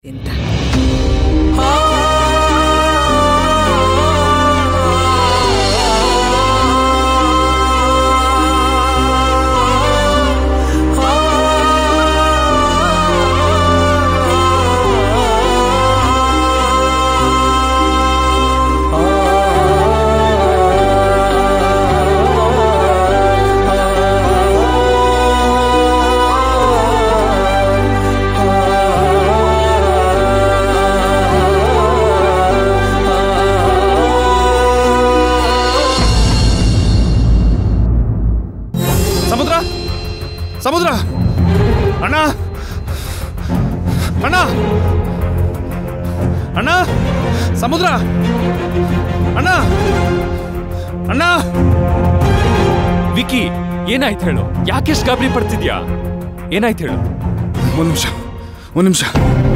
ಅಂತ ಸಮುದ್ರ ಸಮುದ್ರ ಅಣ್ಣ ಅಣ್ಣ ಅಣ್ಣ ಸಮುದ್ರ ಅಣ್ಣ ಅಣ್ಣ ವಿಕಿ ಏನಾಯ್ತು ಹೇಳು ಯಾಕೆಷ್ಟು ಗಾಬರಿ ಪಡ್ತಿದ್ಯಾ ಏನಾಯ್ತು ಹೇಳು ಒಂದು ನಿಮಿಷ ಒಂದು ನಿಮಿಷ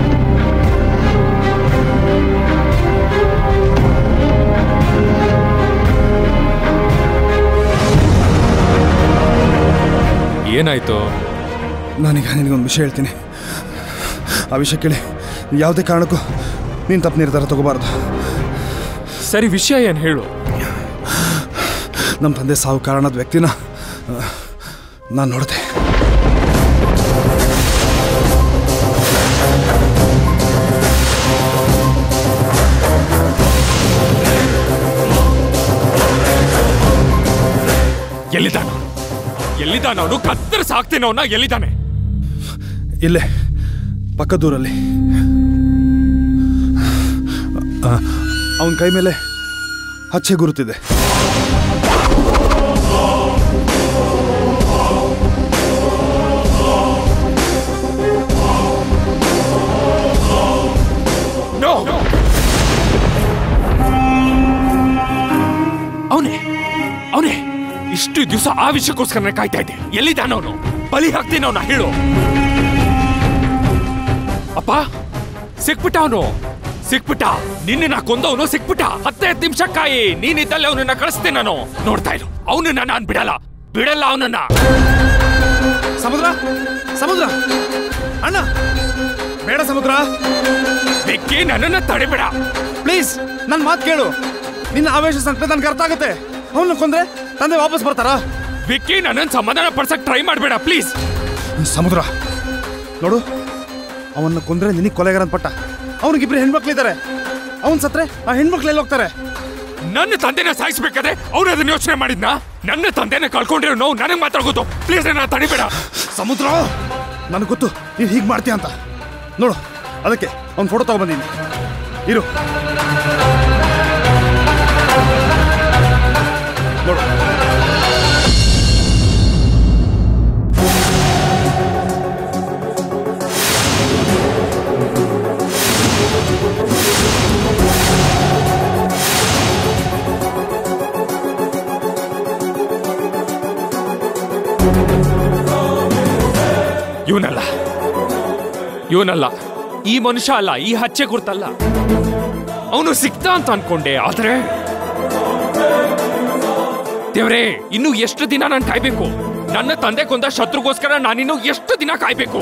ಏನಾಯ್ತು ನಾನೀಗ ನಿನಗೊಂದು ವಿಷಯ ಹೇಳ್ತೀನಿ ಆ ವಿಷಯ ಕೇಳಿ ಯಾವುದೇ ಕಾರಣಕ್ಕೂ ನೀನು ತಪ್ಪು ನಿರ್ಧಾರ ತಗೋಬಾರ್ದು ಸರಿ ವಿಷಯ ಏನು ಹೇಳು ನಮ್ಮ ತಂದೆ ಸಾವು ಕಾರಣದ ವ್ಯಕ್ತಿನ ನಾನು ನೋಡಿದೆ ಎಲ್ಲಿದ್ದಾನ ಎಲ್ಲಿದ್ದಾನ ಅವನು ಕತ್ತರಿಸಿ ಹಾಕ್ತೇನೆ ಅವನ ಎಲ್ಲಿದ್ದಾನೆ ಇಲ್ಲೇ ಪಕ್ಕದೂರಲ್ಲಿ ಅವನ ಕೈ ಮೇಲೆ ಹಚ್ಚೆ ಗುರುತಿದೆ ನೋ ಅವನೇ ಅವನೇ ಇಷ್ಟು ದಿವಸ ಆ ವಿಷಯಕ್ಕೋಸ್ಕರ ಕಾಯ್ತಾ ಇದ್ದೆ ಎಲ್ಲಿದ್ದಾನ ಅವನು ಬಲಿ ಹಾಕ್ತೀನಿ ಅವನ ಹೇಳು ಅಪ್ಪ ಸಿಕ್ಬಿಟ್ಟ ಅವನು ಸಿಕ್ಬಿಟ್ಟ ನಿನ್ನ ಕೊಂದವನು ಸಿಕ್ಬಿಟ್ಟ ಹತ್ತೆ ಹತ್ತು ನಿಮಿಷ ಕಾಯಿ ನೀನಿದ್ದಲ್ಲಿ ಅವನನ್ನ ಕಳಿಸ್ತೇನೆ ನಾನು ನೋಡ್ತಾ ಇರು ಅವನನ್ನ ನಾನು ಬಿಡಲ್ಲ ಬಿಡಲ್ಲ ಅವನನ್ನ ಸಮುದ್ರ ಸಮುದ್ರ ಅಣ್ಣ ಬೇಡ ಸಮುದ್ರ ಬೆಕ್ಕಿ ನನ್ನನ್ನ ತಡೆಬೇಡ ಪ್ಲೀಸ್ ನನ್ನ ಮಾತು ಕೇಳು ನಿನ್ನ ಆವೇಶ ಸಂಕಟ ನನ್ಗೆ ಅರ್ಥ ಆಗುತ್ತೆ ಅವನ್ನ ಕೊಂದ್ರೆ ತಂದೆ ವಾಪಸ್ ಬರ್ತಾರಾ ಬೆಕ್ಕಿ ನನ್ನನ್ನು ಸಮಾಧಾನ ಪಡ್ಸಕ್ ಟ್ರೈ ಮಾಡಬೇಡ ಪ್ಲೀಸ್ ಸಮುದ್ರ ನೋಡು ಅವನ್ನ ಕೊಂದ್ರೆ ನಿನಗೆ ಕೊಲೆಗಾರ ಅಂತ ಪಟ್ಟ ಅವನಿಗಿಬ್ರು ಹೆಣ್ಮಕ್ಳಿದ್ದಾರೆ ಅವನ್ ಸತ್ರೆ ಆ ಹೆಣ್ಮಕ್ಳು ಎಲ್ಲಿ ಹೋಗ್ತಾರೆ ನನ್ನ ತಂದೆನ ಸಾಯಿಸ್ಬೇಕಾದ್ರೆ ಅವ್ರು ಅದನ್ನ ಯೋಚನೆ ಮಾಡಿದ್ನಾ ನನ್ನ ತಂದೆನ ಕಳ್ಕೊಂಡಿರೋ ನೋವು ನನಗೆ ಮಾತ್ರ ಗೊತ್ತು ಪ್ಲೀಸ್ ನನ್ನ ತಡಿಬೇಡ ಸಮುದ್ರ ನನಗೆ ಗೊತ್ತು ನೀನು ಹೀಗೆ ಮಾಡ್ತೀಯ ಅಂತ ನೋಡು ಅದಕ್ಕೆ ಅವ್ನ ಫೋಟೋ ತಗೊಬಂದೀನಿ ಇರು ನೋಡು ಇವನಲ್ಲ ಇವನಲ್ಲ ಈ ಮನುಷ್ಯ ಅಲ್ಲ ಈ ಹಚ್ಚೆ ಗುರ್ತಲ್ಲ ಅವನು ಸಿಕ್ತ ಅಂತ ಅನ್ಕೊಂಡೆ ಆದ್ರೆ ದೇವ್ರೇ ಇನ್ನು ಎಷ್ಟು ದಿನ ನಾನು ಕಾಯ್ಬೇಕು ನನ್ನ ತಂದೆ ಕೊಂದ ಶತ್ರುಗೋಸ್ಕರ ನಾನಿನ್ನು ಎಷ್ಟು ದಿನ ಕಾಯ್ಬೇಕು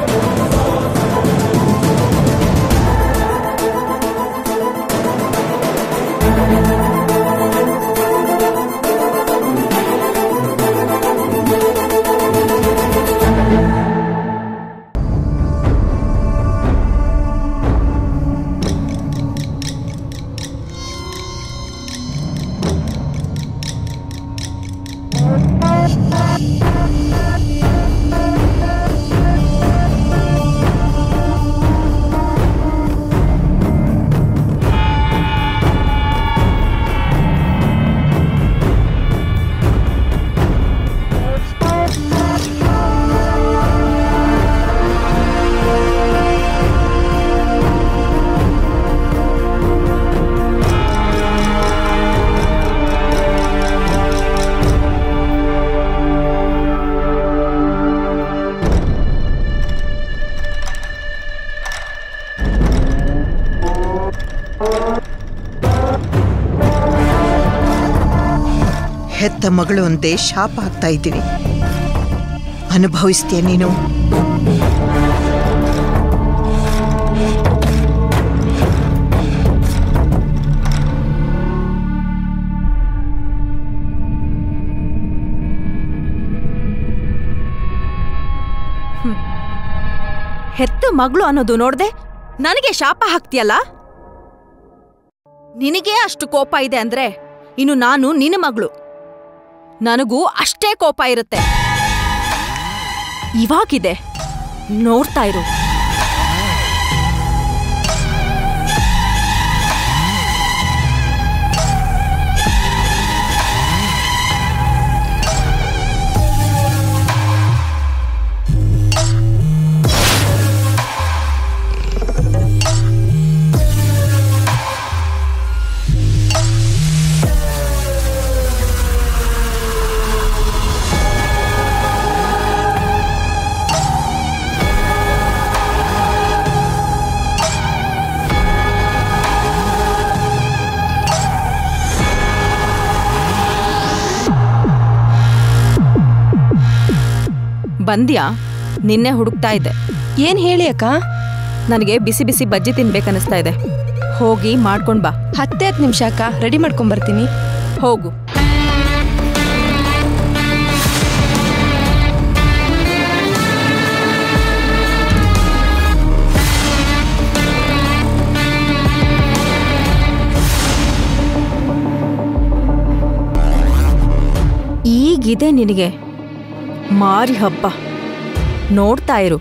ಹೆತ್ತ ಮಗಳು ಅಂತೆ ಶಾಪ ಹಾಕ್ತಾ ಇದ್ದೀವಿ ಅನುಭವಿಸ್ತೀಯ ನೀನು ಹೆತ್ತ ಮಗಳು ಅನ್ನೋದು ನೋಡ್ದೆ ನನಗೆ ಶಾಪ ಹಾಕ್ತಿಯಲ್ಲ ನಿನಗೆ ಅಷ್ಟು ಕೋಪ ಇದೆ ಅಂದ್ರೆ ಇನ್ನು ನಾನು ನಿನ್ನ ಮಗಳು ನನಗೂ ಅಷ್ಟೇ ಕೋಪ ಇರುತ್ತೆ ಇವಾಗಿದೆ ನೋಡ್ತಾ ಇರು ಬಂದ್ಯಾ ನಿನ್ನೆ ಹುಡುಕ್ತಾ ಇದ್ದೆ ಏನ್ ಹೇಳಿ ಅಕ್ಕ ನನಗೆ ಬಿಸಿ ಬಿಸಿ ಬಜ್ಜಿ ತಿನ್ಬೇಕನ್ನಿಸ್ತಾ ಇದೆ ಹೋಗಿ ಮಾಡ್ಕೊಂಡ್ ಬಾ ಹತ್ತೇ ಹತ್ತು ನಿಮಿಷ ಅಕ್ಕ ರೆಡಿ ಮಾಡ್ಕೊಂಡ್ ಬರ್ತೀನಿ ಹೋಗು ಈಗಿದೆ ನಿನಗೆ ಮಾರಿ ಹಬ್ಬ ನೋಡ್ತಾ ಇರು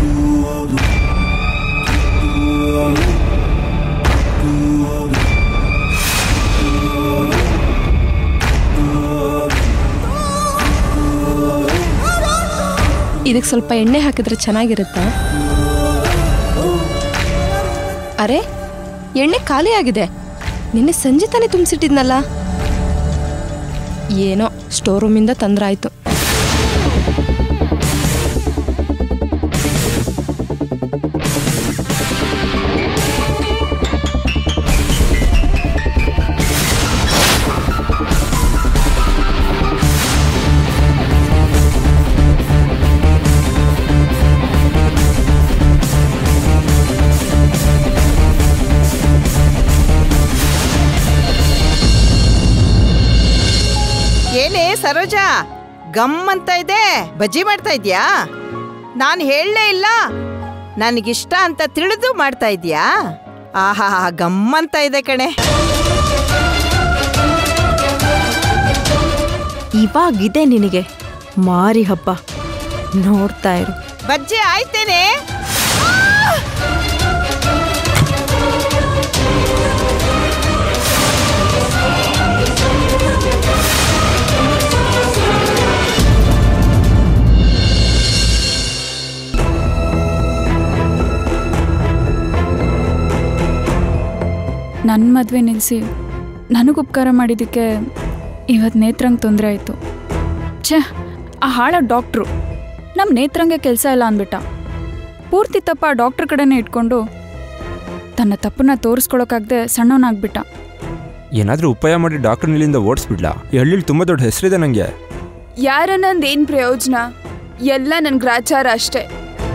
ಇದಕ್ಕೆ ಸ್ವಲ್ಪ ಎಣ್ಣೆ ಹಾಕಿದ್ರೆ ಚೆನ್ನಾಗಿರುತ್ತಾ ಅರೆ ಎಣ್ಣೆ ಖಾಲಿ ಆಗಿದೆ ನಿನ್ನೆ ಸಂಜೆ ತಾನೇ ತುಂಬಿಸಿಟ್ಟಿದ್ನಲ್ಲ ಏನೋ ಸ್ಟೋರ್ ರೂಮಿಂದ ತಂದ್ರಾಯ್ತು ಏನೇ ಸರೋಜಾ ಗಮ್ ಅಂತ ಇದೆ ಬಜ್ಜಿ ಮಾಡ್ತಾ ಇದ್ಯಾ ನಾನು ಹೇಳಲೇ ಇಲ್ಲ ನನಗಿಷ್ಟ ಅಂತ ತಿಳಿದು ಮಾಡ್ತಾ ಇದ್ಯಾ ಆಹಾ ಗಮ್ ಅಂತ ಇದೆ ಕಣೆ ಇವಾಗಿದೆ ನಿನಗೆ ಮಾರಿ ಹಬ್ಬ ನೋಡ್ತಾ ಇರು ಬಜ್ಜಿ ಆಯ್ತೇನೆ ನನ್ನ ಮದುವೆ ನಿಲ್ಲಿಸಿ ನನಗೆ ಉಪಕಾರ ಮಾಡಿದ್ದಕ್ಕೆ ಇವತ್ತು ನೇತ್ರಂಗೆ ತೊಂದರೆ ಆಯಿತು ಛೇ ಆ ಹಾಳ ಡಾಕ್ಟ್ರು ನಮ್ಮ ನೇತ್ರಂಗೆ ಕೆಲಸ ಇಲ್ಲ ಅಂದ್ಬಿಟ್ಟ ಪೂರ್ತಿ ತಪ್ಪ ಆ ಡಾಕ್ಟ್ರ್ ಕಡೆನೇ ಇಟ್ಕೊಂಡು ತನ್ನ ತಪ್ಪನ್ನ ತೋರಿಸ್ಕೊಳಕ್ಕಾಗದೆ ಸಣ್ಣವನಾಗ್ಬಿಟ್ಟ ಏನಾದರೂ ಉಪಾಯ ಮಾಡಿ ಡಾಕ್ಟರ್ ಇಲ್ಲಿಂದ ಓಡಿಸ್ಬಿಡ್ಲಾ ಈ ಹಳ್ಳಿಲಿ ತುಂಬ ದೊಡ್ಡ ಹೆಸರಿದೆ ನನಗೆ ಯಾರನ್ನಂದೇನು ಪ್ರಯೋಜನ ಎಲ್ಲ ನನ್ನ ಗ್ರಾಚಾರ ಅಷ್ಟೇ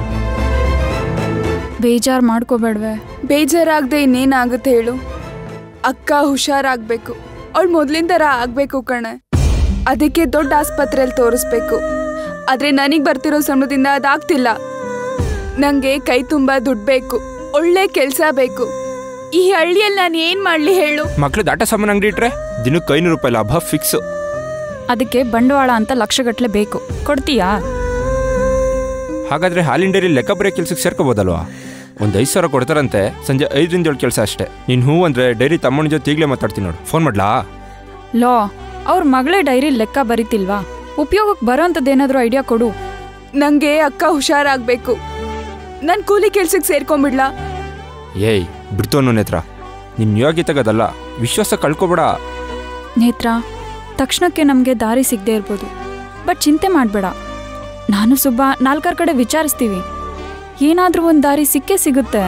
ಬೇಜಾರು ಮಾಡ್ಕೋಬೇಡ್ವೆ ಬೇಜಾರಾಗದೆ ಇನ್ನೇನಾಗುತ್ತೆ ಹೇಳು ಅಕ್ಕ ಹುಷಾರಾಗಬೇಕು ಅವಳು ಮೊದಲಿನ ಥರ ಆಗಬೇಕು ಕಣೆ ಅದಕ್ಕೆ ದೊಡ್ಡ ಆಸ್ಪತ್ರೆಯಲ್ಲಿ ತೋರಿಸ್ಬೇಕು ಆದರೆ ನನಗೆ ಬರ್ತಿರೋ ಸಮಯದಿಂದ ಅದಾಗ್ತಿಲ್ಲ ನನಗೆ ಕೈ ತುಂಬ ದುಡ್ಡು ಬೇಕು ಒಳ್ಳೆ ಕೆಲಸ ಬೇಕು ಈ ಹಳ್ಳಿಯಲ್ಲಿ ನಾನು ಏನು ಮಾಡಲಿ ಹೇಳು ಮಕ್ಳು ದಾಟ ಸಾಮಾನು ಅಂಗಡಿ ಇಟ್ರೆ ದಿನಕ್ಕೆ ಐನೂರು ರೂಪಾಯಿ ಲಾಭ ಫಿಕ್ಸ್ ಅದಕ್ಕೆ ಬಂಡವಾಳ ಅಂತ ಲಕ್ಷಗಟ್ಟಲೆ ಬೇಕು ಕೊಡ್ತೀಯಾ ಹಾಗಾದ್ರೆ ಹಾಲಿನ ಡೈರಿ ಲೆಕ್ಕ ಬರೆಯೋ ಕೆಲ್ಸಕ್ಕೆ ಸೇರ್ಕೋಬೋದಲ್ವಾ ಒಂದು ಐದು ಸಾವಿರ ಕೊಡ್ತಾರಂತೆ ಸಂಜೆ ಐದರಿಂದ ಏಳು ಕೆಲಸ ಅಷ್ಟೇ ನೀನು ಹೂ ಅಂದರೆ ಡೈರಿ ತಮ್ಮನ ಜೊತೆ ಈಗಲೇ ಮಾತಾಡ್ತೀನಿ ನೋಡು ಫೋನ್ ಮಾಡ್ಲಾ ಲೋ ಅವ್ರ ಮಗಳೇ ಡೈರಿ ಲೆಕ್ಕ ಬರೀತಿಲ್ವಾ ಉಪಯೋಗಕ್ಕೆ ಬರೋಂಥದ್ದೇನಾದ್ರೂ ಐಡಿಯಾ ಕೊಡು ನನಗೆ ಅಕ್ಕ ಹುಷಾರಾಗಬೇಕು ನಾನು ಕೂಲಿ ಕೆಲ್ಸಕ್ಕೆ ಸೇರ್ಕೊಂಬಿಡ್ಲಾ ಏಯ್ ಬಿಡ್ತು ಅನ್ನೋ ನೇತ್ರ ನಿನ್ನ ಯೋಗ್ಯತೆಗದಲ್ಲ ವಿಶ್ವಾಸ ಕಳ್ಕೊಬೇಡ ನೇತ್ರ ತಕ್ಷಣಕ್ಕೆ ನಮಗೆ ದಾರಿ ಸಿಗದೆ ಇರ್ಬೋದು ಬಟ್ ಚಿಂತೆ ಮಾಡಬೇಡ ನಾನು ಸುಬ್ಬ ನಾಲ್ಕಾರು ಕಡೆ ವಿಚಾರಿಸ್ತೀವಿ ಏನಾದರೂ ಒಂದು ದಾರಿ ಸಿಕ್ಕೇ ಸಿಗುತ್ತೆ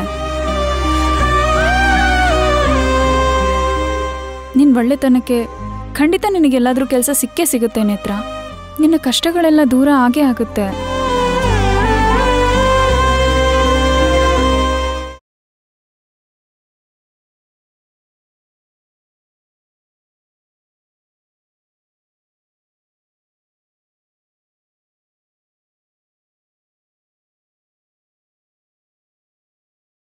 ನಿನ್ನ ಒಳ್ಳೆತನಕ್ಕೆ ಖಂಡಿತ ನಿನಗೆಲ್ಲಾದರೂ ಕೆಲಸ ಸಿಕ್ಕೇ ಸಿಗುತ್ತೆ ನೇತ್ರ ನಿನ್ನ ಕಷ್ಟಗಳೆಲ್ಲ ದೂರ ಆಗೇ ಆಗುತ್ತೆ